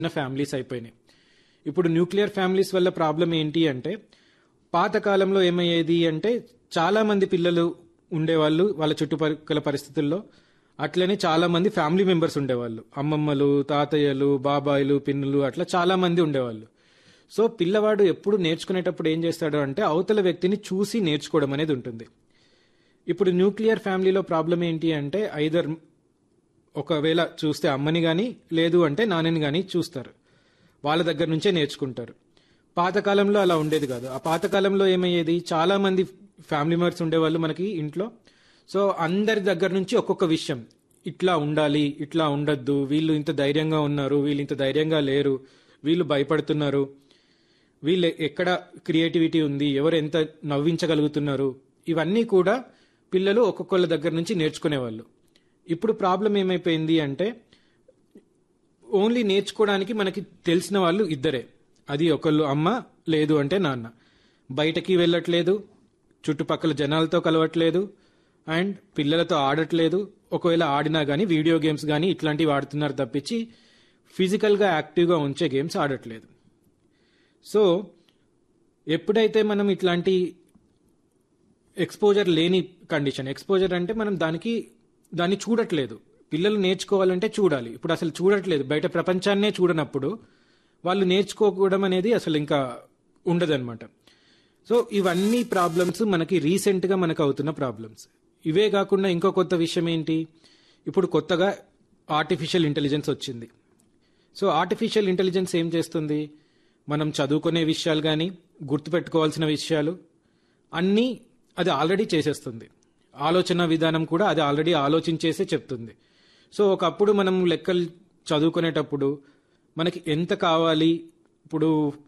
చిన్న ఫ్యామిలీస్ అయిపోయినాయి ఇప్పుడు న్యూక్లియర్ ఫ్యామిలీస్ వల్ల ప్రాబ్లం ఏంటి అంటే పాతకాలంలో ఏమయ్యేది అంటే చాలా మంది పిల్లలు ఉండేవాళ్ళు వాళ్ళ చుట్టుపక్కల పరిస్థితుల్లో అట్లనే చాలా మంది ఫ్యామిలీ మెంబర్స్ ఉండేవాళ్ళు అమ్మమ్మలు తాతయ్యలు బాబాయిలు పిన్నులు అట్లా చాలా మంది ఉండేవాళ్ళు సో పిల్లవాడు ఎప్పుడు నేర్చుకునేటప్పుడు ఏం చేస్తాడు అంటే అవతల వ్యక్తిని చూసి నేర్చుకోవడం అనేది ఉంటుంది ఇప్పుడు న్యూక్లియర్ ఫ్యామిలీలో ప్రాబ్లం ఏంటి అంటే ఐదర్ ఒకవేళ చూస్తే అమ్మని కానీ లేదు అంటే నాన్నని కానీ చూస్తారు వాళ్ళ దగ్గర నుంచే నేర్చుకుంటారు పాతకాలంలో అలా ఉండేది కాదు ఆ పాతకాలంలో ఏమయ్యేది చాలా మంది ఫ్యామిలీ మెంబర్స్ ఉండేవాళ్ళు మనకి ఇంట్లో సో అందరి దగ్గర నుంచి ఒక్కొక్క విషయం ఇట్లా ఉండాలి ఇట్లా ఉండొద్దు వీళ్ళు ఇంత ధైర్యంగా ఉన్నారు వీళ్ళు ఇంత ధైర్యంగా లేరు వీళ్ళు భయపడుతున్నారు వీళ్ళు ఎక్కడ క్రియేటివిటీ ఉంది ఎవరు ఎంత నవ్వించగలుగుతున్నారు ఇవన్నీ కూడా పిల్లలు ఒక్కొక్కళ్ళ దగ్గర నుంచి నేర్చుకునేవాళ్ళు ఇప్పుడు ప్రాబ్లం ఏమైపోయింది అంటే ఓన్లీ నేర్చుకోవడానికి మనకి తెలిసిన వాళ్ళు ఇద్దరే అది ఒకళ్ళు అమ్మ లేదు అంటే నాన్న బయటకి వెళ్ళట్లేదు చుట్టుపక్కల జనాలతో కలవట్లేదు అండ్ పిల్లలతో ఆడట్లేదు ఒకవేళ ఆడినా కానీ వీడియో గేమ్స్ కానీ ఇట్లాంటివి ఆడుతున్నారు తప్పించి ఫిజికల్గా యాక్టివ్గా ఉంచే గేమ్స్ ఆడట్లేదు సో ఎప్పుడైతే మనం ఇట్లాంటి ఎక్స్పోజర్ లేని కండిషన్ ఎక్స్పోజర్ అంటే మనం దానికి దాన్ని చూడట్లేదు పిల్లలు నేర్చుకోవాలంటే చూడాలి ఇప్పుడు అసలు చూడట్లేదు బయట ప్రపంచాన్నే చూడనప్పుడు వాళ్ళు నేర్చుకోకూడడం అనేది అసలు ఇంకా ఉండదన్నమాట సో ఇవన్నీ ప్రాబ్లమ్స్ మనకి రీసెంట్గా మనకు అవుతున్న ప్రాబ్లమ్స్ ఇవే కాకుండా ఇంకో కొత్త విషయం ఏంటి ఇప్పుడు కొత్తగా ఆర్టిఫిషియల్ ఇంటెలిజెన్స్ వచ్చింది సో ఆర్టిఫిషియల్ ఇంటెలిజెన్స్ ఏం చేస్తుంది మనం చదువుకునే విషయాలు కానీ గుర్తుపెట్టుకోవాల్సిన విషయాలు అన్నీ అది ఆల్రెడీ చేసేస్తుంది ఆలోచన విధానం కూడా అది ఆల్రెడీ ఆలోచించేసే చెప్తుంది సో ఒకప్పుడు మనం లెక్కలు చదువుకునేటప్పుడు మనకి ఎంత కావాలి ఇప్పుడు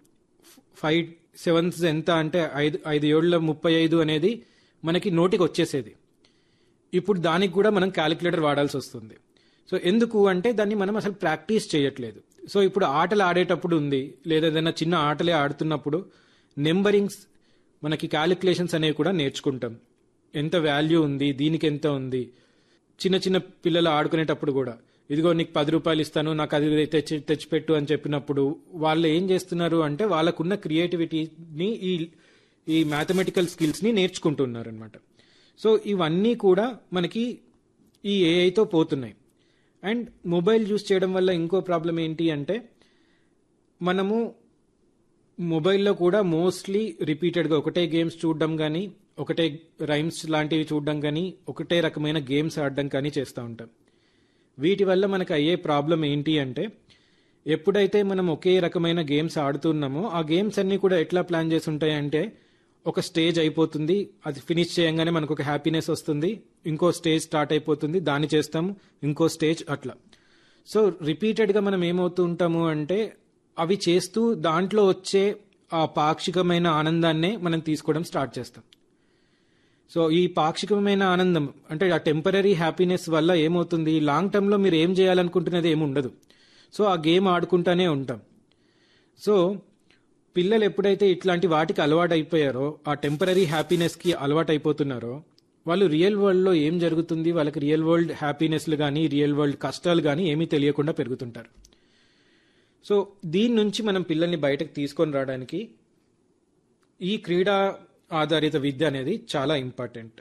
ఫైవ్ సెవెన్స్ ఎంత అంటే ఐదు ఐదు ఏళ్ళ ముప్పై ఐదు అనేది మనకి నోటికి వచ్చేసేది ఇప్పుడు దానికి కూడా మనం క్యాలిక్యులేటర్ వాడాల్సి వస్తుంది సో ఎందుకు అంటే దాన్ని మనం అసలు ప్రాక్టీస్ చేయట్లేదు సో ఇప్పుడు ఆటలు ఆడేటప్పుడు ఉంది లేదా ఏదైనా చిన్న ఆటలే ఆడుతున్నప్పుడు నెంబరింగ్స్ మనకి క్యాలిక్యులేషన్స్ అనేవి కూడా నేర్చుకుంటాం ఎంత వాల్యూ ఉంది దీనికి ఎంత ఉంది చిన్న చిన్న పిల్లలు ఆడుకునేటప్పుడు కూడా ఇదిగో నీకు పది రూపాయలు ఇస్తాను నాకు అది తెచ్చి తెచ్చిపెట్టు అని చెప్పినప్పుడు వాళ్ళు ఏం చేస్తున్నారు అంటే వాళ్ళకున్న క్రియేటివిటీని ఈ ఈ మ్యాథమెటికల్ స్కిల్స్ని నేర్చుకుంటున్నారు అనమాట సో ఇవన్నీ కూడా మనకి ఈ ఏఐతో పోతున్నాయి అండ్ మొబైల్ యూస్ చేయడం వల్ల ఇంకో ప్రాబ్లం ఏంటి అంటే మనము మొబైల్లో కూడా మోస్ట్లీ రిపీటెడ్గా ఒకటే గేమ్స్ చూడడం కానీ ఒకటే రైమ్స్ లాంటివి చూడడం కానీ ఒకటే రకమైన గేమ్స్ ఆడడం కానీ చేస్తూ ఉంటాం వీటి వల్ల మనకు అయ్యే ప్రాబ్లం ఏంటి అంటే ఎప్పుడైతే మనం ఒకే రకమైన గేమ్స్ ఆడుతున్నామో ఆ గేమ్స్ అన్నీ కూడా ఎట్లా ప్లాన్ చేసి ఉంటాయి అంటే ఒక స్టేజ్ అయిపోతుంది అది ఫినిష్ చేయంగానే మనకు ఒక హ్యాపీనెస్ వస్తుంది ఇంకో స్టేజ్ స్టార్ట్ అయిపోతుంది దాన్ని చేస్తాము ఇంకో స్టేజ్ అట్లా సో రిపీటెడ్గా మనం ఏమవుతూ ఉంటాము అంటే అవి చేస్తూ దాంట్లో వచ్చే ఆ పాక్షికమైన ఆనందాన్నే మనం తీసుకోవడం స్టార్ట్ చేస్తాం సో ఈ పాక్షికమైన ఆనందం అంటే ఆ టెంపరీ హ్యాపీనెస్ వల్ల ఏమవుతుంది లాంగ్ టర్మ్లో మీరు ఏం చేయాలనుకుంటున్నది ఏమి ఉండదు సో ఆ గేమ్ ఆడుకుంటానే ఉంటాం సో పిల్లలు ఎప్పుడైతే ఇట్లాంటి వాటికి అలవాటు అయిపోయారో ఆ టెంపరీ హ్యాపీనెస్కి అలవాటు అయిపోతున్నారో వాళ్ళు రియల్ వరల్డ్లో ఏం జరుగుతుంది వాళ్ళకి రియల్ వరల్డ్ హ్యాపీనెస్లు కానీ రియల్ వరల్డ్ కష్టాలు కానీ ఏమీ తెలియకుండా పెరుగుతుంటారు సో దీని నుంచి మనం పిల్లల్ని బయటకు తీసుకొని రావడానికి ఈ క్రీడా ఆధారిత విద్య అనేది చాలా ఇంపార్టెంట్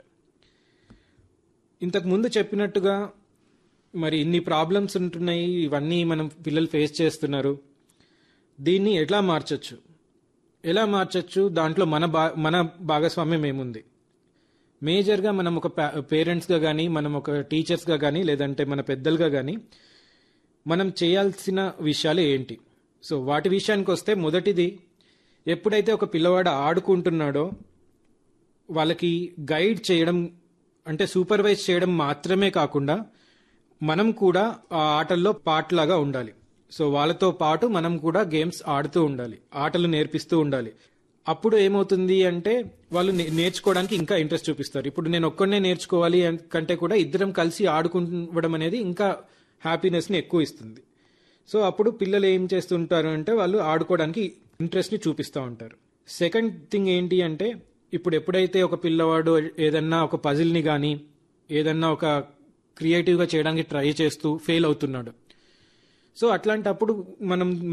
ఇంతకు ముందు చెప్పినట్టుగా మరి ఇన్ని ప్రాబ్లమ్స్ ఉంటున్నాయి ఇవన్నీ మనం పిల్లలు ఫేస్ చేస్తున్నారు దీన్ని ఎట్లా మార్చొచ్చు ఎలా మార్చొచ్చు దాంట్లో మన బా మన భాగస్వామ్యం ఏముంది మేజర్గా మనం ఒక పేరెంట్స్గా కానీ మనం ఒక టీచర్స్గా కానీ లేదంటే మన పెద్దలుగా కానీ మనం చేయాల్సిన విషయాలు ఏంటి సో వాటి విషయానికి వస్తే మొదటిది ఎప్పుడైతే ఒక పిల్లవాడు ఆడుకుంటున్నాడో వాళ్ళకి గైడ్ చేయడం అంటే సూపర్వైజ్ చేయడం మాత్రమే కాకుండా మనం కూడా ఆ ఆటల్లో పాటలాగా ఉండాలి సో వాళ్ళతో పాటు మనం కూడా గేమ్స్ ఆడుతూ ఉండాలి ఆటలు నేర్పిస్తూ ఉండాలి అప్పుడు ఏమవుతుంది అంటే వాళ్ళు నేర్చుకోవడానికి ఇంకా ఇంట్రెస్ట్ చూపిస్తారు ఇప్పుడు నేను ఒక్కడనే నేర్చుకోవాలి కంటే కూడా ఇద్దరం కలిసి ఆడుకుంటడం అనేది ఇంకా హ్యాపీనెస్ని ఎక్కువ ఇస్తుంది సో అప్పుడు పిల్లలు ఏం చేస్తుంటారు అంటే వాళ్ళు ఆడుకోవడానికి ఇంట్రెస్ట్ని చూపిస్తూ ఉంటారు సెకండ్ థింగ్ ఏంటి అంటే ఇప్పుడు ఎప్పుడైతే ఒక పిల్లవాడు ఏదన్నా ఒక పజిల్ని కానీ ఏదన్నా ఒక క్రియేటివ్గా చేయడానికి ట్రై చేస్తూ ఫెయిల్ అవుతున్నాడు సో అట్లాంటప్పుడు మనం